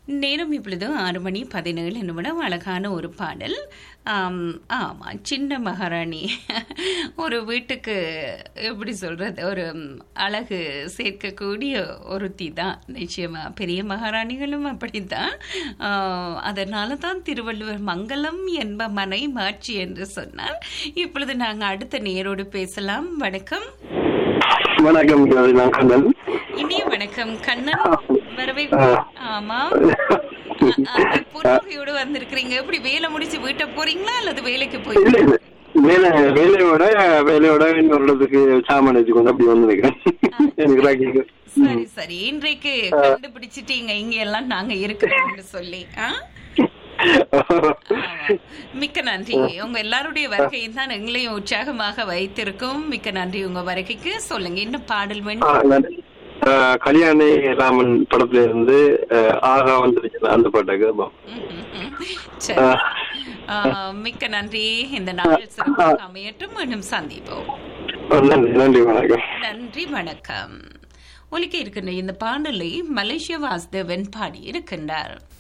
நேரம் இப்பொழுது ஆறு மணி பதினேழு நிமிடம் அழகான ஒரு பாடல் ஆம், ஆமா சின்ன மகாராணி ஒரு வீட்டுக்கு எப்படி சொல்றது ஒரு ம், அழகு சேர்க்கக்கூடிய ஒருத்தி தான் நிச்சயமா பெரிய மகாராணிகளும் அப்படித்தான் ஆ, அதனால தான் திருவள்ளுவர் மங்களம் என்ப மனை மாட்சி என்று சொன்னார் இப்பொழுது நாங்க அடுத்த நேரோடு பேசலாம் வணக்கம் வணக்கம் கவி, நான் கண்ணன் இனிய வணக்கம் கண்ணன் வரவே ஆமா அந்த புன்னகையோடு வந்திருக்கிறீங்க எப்படி வேலை முடிச்சு வீட்டை போறீங்களா அல்லது வேலைக்கு போய் இல்ல இல்ல வேலை வேலையோட வேலையோட இன்னொரு இடத்துக்கு சாமான் வச்சுக்கொண்டு அப்படி வந்திருக்கேன் எனக்கு ராக்கிக்கு சரி சரி இன்றைக்கு கண்டுபிடிச்சிட்டீங்க இங்க எல்லாம் நாங்க இருக்கிறோம்னு சொல்லி ஆ? ஆமா. மிக்க நன்றி உங்க எல்லாருடைய வருகையும் தான் எங்களையும் உற்சாகமாக வைத்திருக்கும் மிக்க நன்றி உங்க வருகைக்கு சொல்லுங்க என்ன பாடல் வேணும் கல்யாணி ராமன் படத்துல இருந்து அஹ், ஆகா வந்துருச்சு அந்த பாட்டை கேட்போம் சரி ஆ, மிக்க நன்றி இந்த நாள் சிறப்பாக அமையட்டும் மீண்டும் சந்திப்போம் நன்றி நன்றி வணக்கம் நன்றி வணக்கம் ஒலிக்க இருக்கின்ற இந்த பாடலை மலேசிய வாசுதேவன் பாடி இருக்கின்றார்